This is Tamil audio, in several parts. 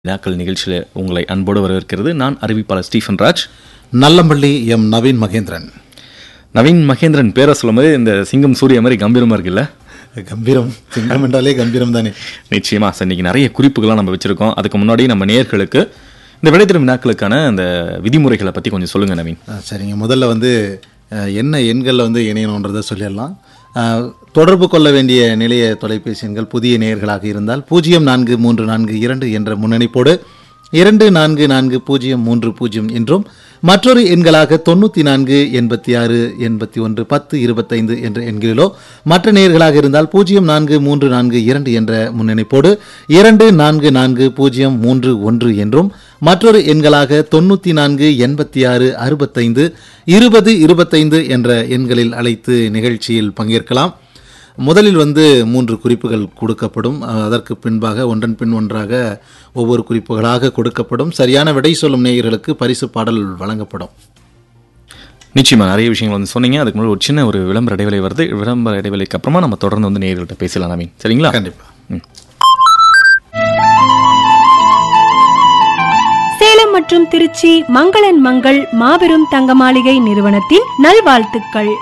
வினாக்கள் நிகழ்ச்சியில் உங்களை அன்போடு வரவேற்கிறது நான் அறிவிப்பாளர் ஸ்டீஃபன் ராஜ் நல்லம்பள்ளி எம் நவீன் மகேந்திரன் நவீன் மகேந்திரன் பேரை சொல்லும்போது இந்த சிங்கம் சூரிய மாதிரி கம்பீரமா இருக்குல்ல கம்பீரம் சிங்கம் என்றாலே கம்பீரம் தானே நிச்சயமா சார் இன்னைக்கு நிறைய குறிப்புகள்லாம் நம்ம வச்சிருக்கோம் அதுக்கு முன்னாடி நம்ம நேயர்களுக்கு இந்த விடைத்தரும் வினாக்களுக்கான அந்த விதிமுறைகளை பத்தி கொஞ்சம் சொல்லுங்க நவீன் ஆ, சரிங்க முதல்ல வந்து அஹ், என்ன எண்களில் வந்து இணையணுன்றதை சொல்லிடலாம் அஹ், தொடர்பு கொள்ள வேண்டிய நிலைய தொலைபேசி எண்கள் புதிய நேயர்களாக இருந்தால் பூஜ்ஜியம் நான்கு மூன்று நான்கு இரண்டு என்ற முன்னணிப்போடு இரண்டு நான்கு நான்கு பூஜ்ஜியம் மூன்று பூஜ்ஜியம் என்றும் மற்றொரு எண்களாக தொண்ணூற்றி நான்கு எண்பத்தி ஆறு எண்பத்தி ஒன்று பத்து இருபத்தைந்து என்ற எண்களிலோ மற்ற நேயர்களாக இருந்தால் பூஜ்ஜியம் நான்கு மூன்று நான்கு இரண்டு என்ற முன்னணிப்போடு இரண்டு நான்கு நான்கு பூஜ்ஜியம் மூன்று ஒன்று என்றும் மற்றொரு எண்களாக தொண்ணூற்றி நான்கு எண்பத்தி ஆறு அறுபத்தைந்து இருபது இருபத்தைந்து என்ற எண்களில் அழைத்து நிகழ்ச்சியில் பங்கேற்கலாம் முதலில் வந்து மூன்று குறிப்புகள் கொடுக்கப்படும் அஹ், அதற்கு பின்பாக ஒன்றன் பின் ஒன்றாக ஒவ்வொரு குறிப்புகளாக கொடுக்கப்படும் சரியான விடை சொல்லும் நேயர்களுக்கு பரிசு பாடல் வழங்கப்படும் நிச்சயமா நிறைய விஷயங்கள் வந்து சொன்னீங்க அதுக்கு முன்னாடி ஒரு சின்ன ஒரு விளம்பர இடைவெளி வருது விளம்பர இடைவெளிக்கு அப்புறமா நம்ம தொடர்ந்து வந்து நேயர்கள்ட்ட பேசலாம் நவீன் சரிங்களா கண்டிப்பா சேலம் மற்றும் திருச்சி மங்களன் மங்கள் மாபெரும் தங்க மாளிகை நிறுவனத்தின் நல்வாழ்த்துக்கள்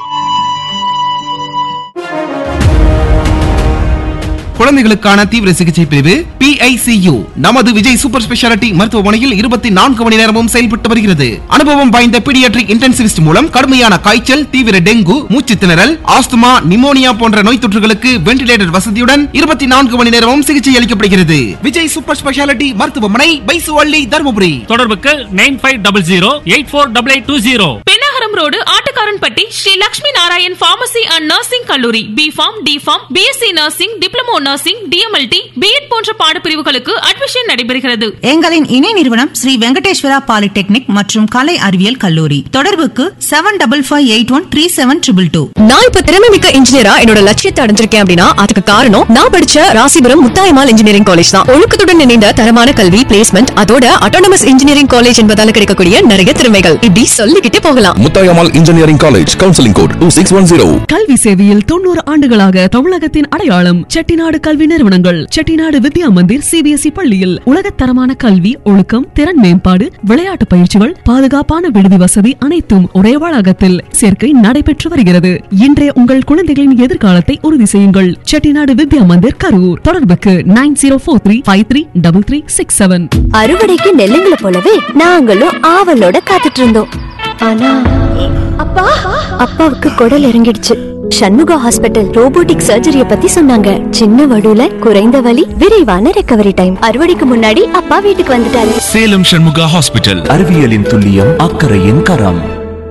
குழந்தைகளுக்கான தீவிர சிகிச்சை பிரிவு PICU நமது விஜய் சூப்பர் ஸ்பெஷாலிட்டி மருத்துவமனையில் இருபத்தி நான்கு மணி நேரமும் செயல்பட்டு வருகிறது அனுபவம் வாய்ந்த பீடியாட்ரிக் இன்டென்சிவிஸ்ட் மூலம் கடுமையான காய்ச்சல் தீவிர டெங்கு மூச்சு திணறல் ஆஸ்துமா நிமோனியா போன்ற நோய் தொற்றுகளுக்கு வென்டிலேட்டர் வசதியுடன் இருபத்தி நான்கு மணி நேரமும் சிகிச்சை அளிக்கப்படுகிறது விஜய் சூப்பர் ஸ்பெஷாலிட்டி மருத்துவமனை பைசுவள்ளி தருமபுரி தொடர்புக்கு nine five double zero eight four double eight two zero Pennagaram road Attukkaranpatti Sri Lakshmi Narayan pharmacy and nursing கல்லூரி B pharm D pharm BSc nursing diploma nursing DMLT BEd போன்ற பாடப்பிரிவுகளுக்கு அட்மிஷன் நடைபெறுகிறது எங்களின் இணை நிறுவனம் ஸ்ரீ வெங்கடேஸ்வரா பாலிடெக்னிக் மற்றும் கலை அறிவியல் கல்லூரி தொடர்புக்கு seven double five eight one three seven triple two நான் இப்ப திறமை மிக்க இன்ஜினியரா என்னோட லட்சியத்தை அடைஞ்சிருக்கேன் அப்படின்னா அதுக்கு காரணம் நான் படிச்ச ராசிபுரம் முத்தாயமால் இன்ஜினியரிங் காலேஜ் தான் ஒழுக்கத்துடன் இணைந்த தரமான கல்வி பிளேஸ்மெண்ட் அதோட அட்டானமஸ் இன்ஜினியரிங் காலேஜ் என்பதால கிடைக்கக்கூடிய நிறைய திறமைகள் இப்படி சொல்லிக்கிட்டே போகலாம் Muthayammal engineering college counselling code two six one zero கல்வி சேவையில் தொண்ணூறு ஆண்டுகளாக தமிழகத்தின் அடையாளம் செட்டிநாடு கல்வி நிறுவனங்கள் செட்டிநாடு வித்யா மந்திர் சிபிஎஸ்இ பள்ளியில் உலகத்தரமான கல்வி ஒழுக்கம் திறன் மேம்பாடு விளையாட்டு பயிற்சிகள் பாதுகாப்பான விடுதி வசதி அனைத்தும் ஒரே வளாகத்தில் சேர்க்கை நடைபெற்று வருகிறது இன்றைய உங்கள் குழந்தைகளின் எதிர்காலத்தை உறுதி செய்யுங்கள் செட்டிநாடு வித்யா மந்திர் கரூர் தொடர்புக்கு nine zero four three five three double three six seven அறுவடைக்கு நெல்லுங்களை போலவே நாங்களும் ஆவலோட காத்துட்டு இருந்தோம் ஆனா அப்பா அப்பாவுக்கு குடல் இறங்கிடுச்சு சண்முகா ஹாஸ்பிட்டல் ரோபோட்டிக் சர்ஜரிய பத்தி சொன்னாங்க சின்ன வடுல குறைந்த வலி விரைவான ரெக்கவரி டைம் அறுவடைக்கு முன்னாடி அப்பா வீட்டுக்கு வந்துட்டாரு சேலம் சண்முகா ஹாஸ்பிட்டல் அறிவியலின் துல்லியம் அக்கறையின் கரம்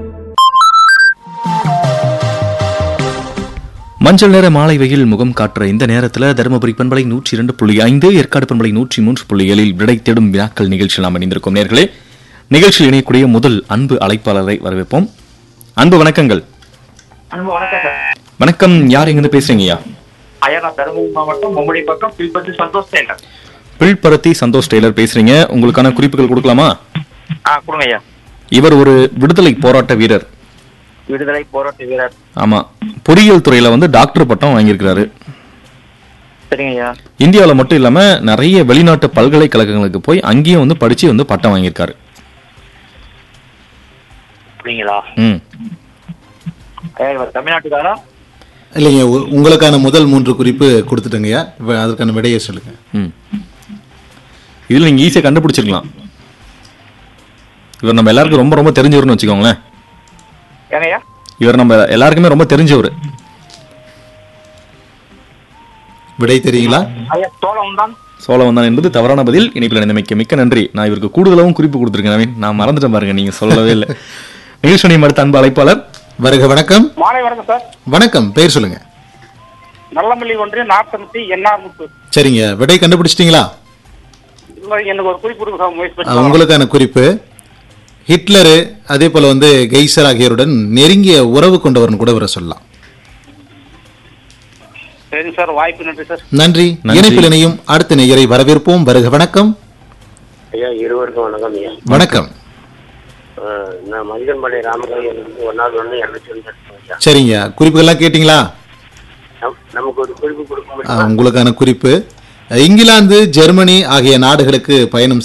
மஞ்சள் நிற மாலை வெயில் முகம் காட்டுற இந்த நேரத்தில் தருமபுரி பண்பலை நூற்றி இரண்டு புள்ளி ஐந்து ஏற்காடு பண்பலை நூற்றி மூன்று புள்ளி ஏழில் விடை தேடும் வினாக்கள் நிகழ்ச்சியில் நாம் இணைந்திருக்கும் நேர்களே நிகழ்ச்சியில் இணையக்கூடிய முதல் அன்பு அழைப்பாளரை வரவேற்போம் அன்பு வணக்கங்கள் அன்பு வணக்கம் சார் வணக்கம் யார் எங்கிருந்து பேசுறீங்கய்யா ஐயா நான் தருமபுரி மாவட்டம் மும்படி பக்கம் பில்பத்தி சந்தோஷ் டெய்லர் பில்பருத்தி சந்தோஷ் டெய்லர் பேசுறீங்க உங்களுக்கான குறிப்புகள் கொடுக்கலாமா ஆ கொடுங்க ஐயா இவர் ஒரு விடுதலை போராட்ட வீரர் விடுதலை போராட்ட வீரர் ஆமா பொறியியல் துறையில வந்து டாக்டர் பட்டம் வாங்கியிருக்கிறாரு சரிங்க ஐயா இந்தியாவில் மட்டும் இல்லாம நிறைய வெளிநாட்டு பல்கலைக்கழகங்களுக்கு போய் அங்கேயும் வந்து படிச்சு வந்து பட்டம் வாங்கியிருக்காரு அப்படிங்களா ம் ஐயா இவர் தமிழ்நாட்டுக்காரா இல்லைங்க உ- உங்களுக்கான முதல் மூன்று குறிப்பு கொடுத்துட்டேங்கய்யா இப்ப அதற்கான விடையை சொல்லுங்க ம் இதில் நீங்கள் ஈஸியாக கண்டுபிடிச்சிருக்கலாம் இவர் நம்ம எல்லாருக்கும் ரொம்ப ரொம்ப தெரிஞ்சவர்னு வச்சுக்கோங்களேன் ஏங்க ஐயா இவர் நம்ம எல்லாருக்குமே ரொம்ப தெரிஞ்சவர் விடை தெரியுங்களா ஐயா சோழம் தான் சோழ வந்தான் என்பது தவறான பதில் இணைப்பில் இணைந்தமைக்க மிக்க நன்றி நான் இவருக்கு கூடுதலாகவும் குறிப்பு கொடுத்துருக்கேன் நவீன் நான் மறந்துட்டேன் பாருங்க நீங்க சொல்லவே இல்லை நிகழ்ச்சி அடுத்த அன்பு அழைப்பாளர் வருக வணக்கம் மாலை வணக்கம் சார் வணக்கம் பெயர் சொல்லுங்க நல்லமல்லி ஒன்று நாற்பத்தி என்ஆர் முத்து சரிங்க விடை கண்டுபிடிச்சிட்டீங்களா இல்லை எனக்கு ஒரு குறிப்பு கொடுக்க முயற்சி அஹ், பண்ணி உங்களுக்கான குறிப்பு ஹிட்லரு அதே போல வந்து கெய்சர் ஆகியோருடன் நெருங்கிய உறவு கொண்டவர்னு கூட இவரை சொல்லலாம் சரிங்க சார் வாய்ப்பு நன்றி சார் நன்றி நன்றி. இணைப்பில் இணையும் அடுத்த நேயரை வரவேற்போம் வருக வணக்கம் ஐயா இருவருக்கும் வணக்கம் ஐயா வணக்கம் அஹ், நான் மதிகன்பள்ளி ராமகாரியன் ஒன்னாவது ஒன்று இரநூத்தி ஒன்று ஐயா சரிங்க குறிப்புகள்லாம் கேட்டிங்களா நம்- நமக்கு ஒரு குறிப்பு கொடுக்க அஹ், முடியுமா உங்களுக்கான குறிப்பு இங்கிலாந்து ஜெர்மனி ஆகிய நாடுகளுக்கு பயணம்